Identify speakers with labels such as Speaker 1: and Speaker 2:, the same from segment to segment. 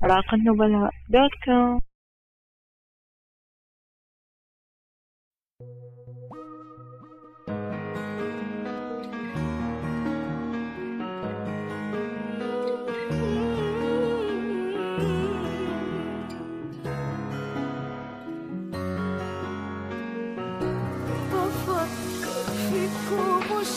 Speaker 1: راق النبلاء دوت كوم
Speaker 2: بفكر فيك ومش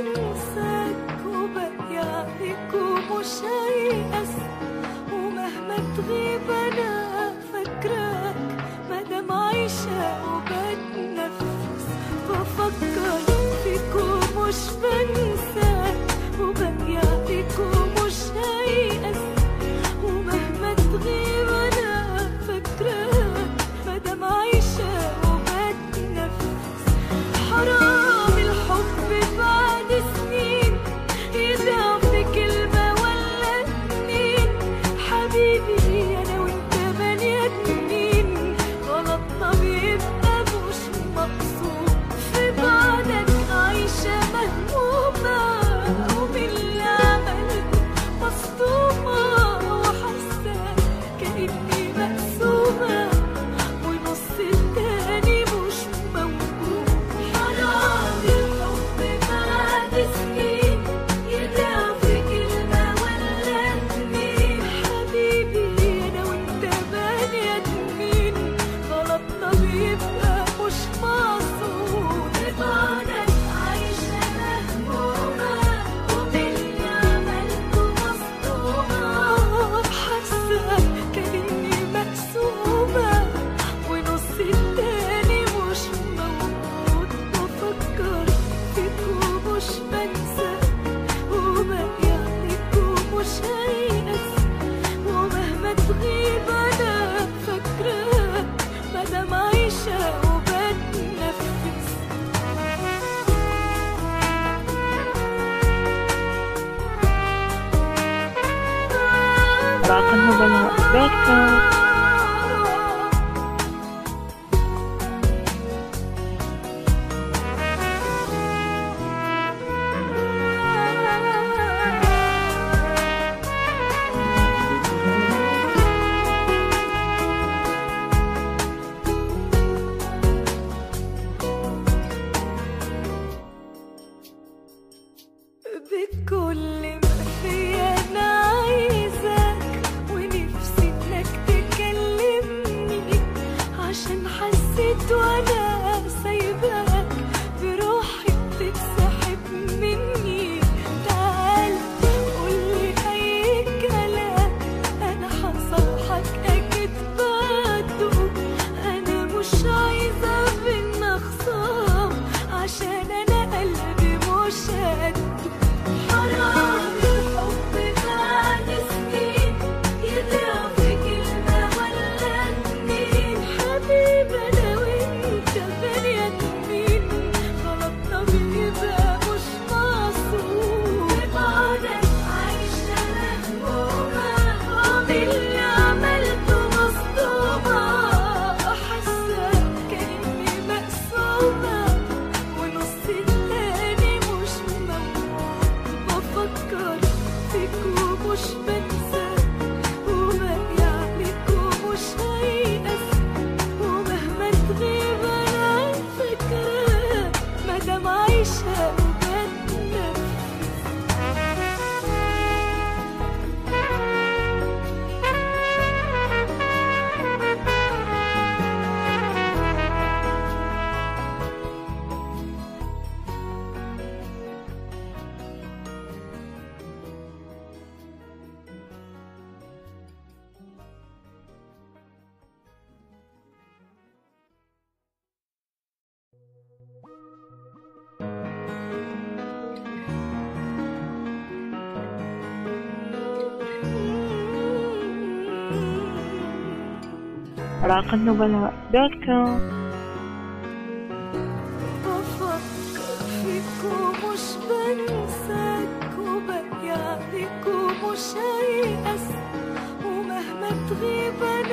Speaker 2: بنساك وبقي عليك ومش هيأس ومهما تغيب انا فاكراك مادام عايشة وبتنفس بفكر فيك ومش بنساك وبقي عليك ومش هيأس ومهما تغيب انا فاكراك مادام عايشة وبتنفس حرام الحب بعد سنين يضيع في كلمة ولا اتنين حبيبي أنا وأنت بني آدمين غلطنا بيبقى مش مقصود في بعدك عايشة مهمومة وباللي عملته مصدومة وحاسة كأني مقسومة ونص التاني مش موجود حرام الحب بعد سنين يضيع في كلمة ولا اتنين حبيبي أنا وأنت بني آدمين غلطنا بيبقى مش مقصود بعدك عايشة مهمومة وباللي عملته مصدومة حاسة كأني مقسومة ونص التاني مش موجود بفكر فيك ومش بنسى وباقي عليك ومش هيأس ومهما تغيب أنا فاكراك مادام عايشة وبتنفس
Speaker 1: راق النبلاء دوت كوم
Speaker 2: بكل ما فيا انا عايزاك ونفسي انك تكلمني عشان حسيت وانا سايباك بروحي بتتسحب مني تعال قولي اي كلام انا هصالحك اكيد بعده انا مش عايزه بينا خصام عشان انا قلبي مش قده حرام الحب بعد سنين يضيع في كلمة ولا اتنين حبيبي أنا وأنت بني آدمين غلطنا بيبقى مش مقصود بعدك عايشة مهمومة وباللي عملته مصدومة حاسة كأني مقسومة ونص التاني مش موجود بفكر فيك ومش بنسى وباقي عليك ومش هيأس ومهما تغيب أنا فاكراك مادام عايشة وبتنفس
Speaker 1: راق النبلاء دوت كوم
Speaker 2: بفكر فيك ومش بنساك وباقي عليك ومش هيأس ومهما تغيب أنا